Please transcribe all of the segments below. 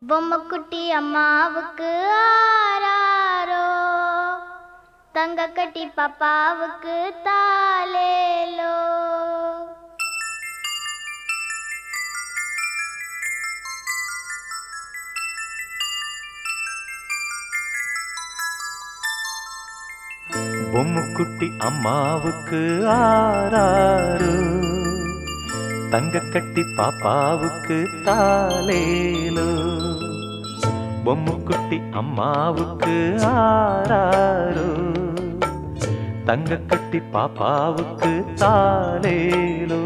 பொம்மைக்குட்டி அம்மாவுக்கு ஆராரோ தங்க கட்டி பாப்பாவுக்கு தாலேலோ பொம்முக்குட்டி அம்மாவுக்கு ஆறாறு தங்க கட்டி பாப்பாவுக்கு தாலேலோ பொம்முக்குட்டி அம்மாவுக்கு ஆறாறு தங்க கட்டி பாப்பாவுக்கு தாலேலோ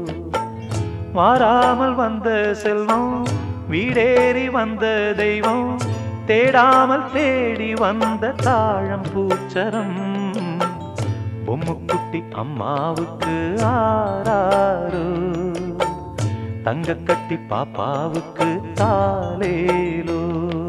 மாறாமல் வந்த செல்வம் வீடேறி வந்த தெய்வம் தேடாமல் தேடி வந்த தாழம் பூச்சரம் பொம்முக்குட்டி அம்மாவுக்கு ஆறாரு தங்க கட்டி பாப்பாவுக்கு தாலேலோ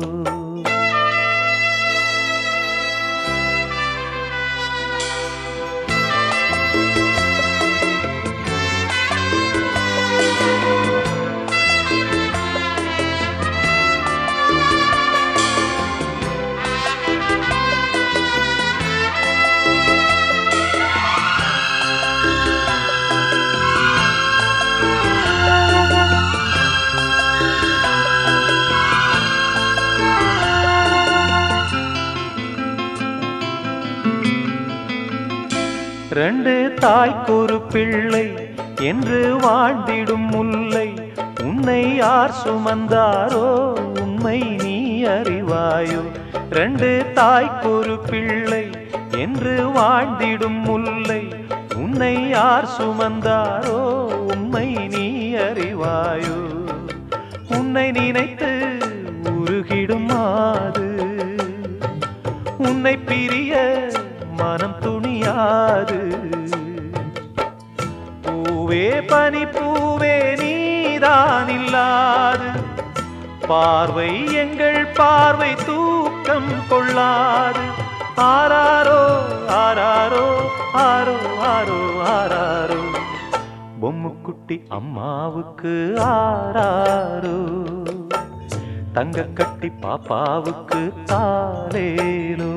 ரெண்டு தாய்க்கொரு பிள்ளை என்று வாழ்ந்திடும் முல்லை உன்னை யார் சுமந்தாரோ உண்மை நீ அறிவாயோ ரெண்டு தாய்க்கொரு பிள்ளை என்று வாழ்ந்திடும் முல்லை உன்னை யார் சுமந்தாரோ உண்மை நீ அறிவாயோ உன்னை நினைத்து உருகிடும் மாது உன்னை பிரிய மனம் துணியாது பூவே பனி பூவே நீதான் இல்லாது பார்வை எங்கள் பார்வை தூக்கம் கொள்ளாது ஆராரோ ஆராரோ ஆரோ ஆரோ ஆராரோ பொம்முக்குட்டி அம்மாவுக்கு ஆராரோ தங்க கட்டி பாப்பாவுக்கு தாலேலோ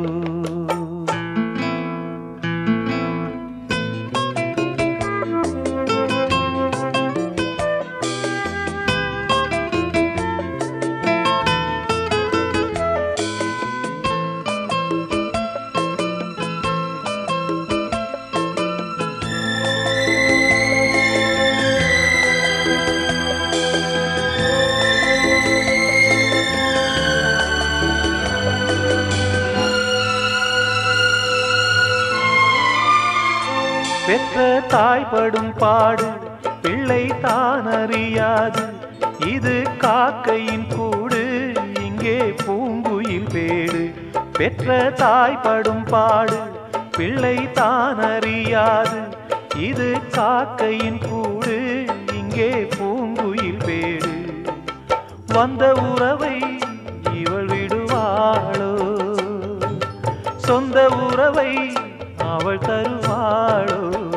பெற்ற தாய்படும் பாடு பிள்ளை தான் அறியாது இது காக்கையின் கூடு இங்கே பூங்குயில் வேடு பெற்ற தாய்படும் பாடு பிள்ளை தான் அறியாது இது காக்கையின் கூடு இங்கே பூங்குயில் வேடு வந்த உறவை இவள் விடுவாளோ சொந்த உறவை அவள் தருவாளோ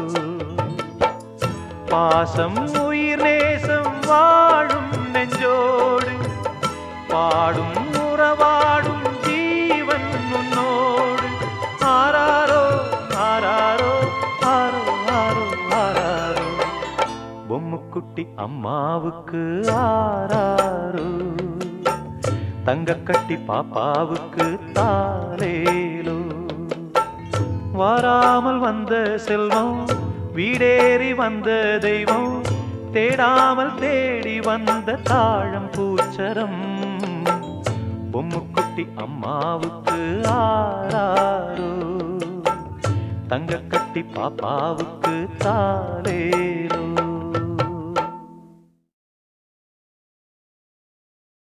பாசம் உயிர் நேசம் வாழும் நெஞ்சோடு பாடும் உறவாடும் ஜீவன் உன்னோடு ஆராரோ ஆராரோ ஆரோ ஆரோ ஆராரோ பொம்முக்குட்டி அம்மாவுக்கு ஆராரோ தங்க கட்டி பாப்பாவுக்கு தாலேலோ வாராமல் வந்த செல்வம் வீடேறி வந்த தெய்வம் தேடாமல் தேடி வந்த தாழம் பூச்சரம் பொம்முக்குட்டி அம்மாவுக்கு ஆராரோ தங்க கட்டி பாப்பாவுக்கு தாலேலோ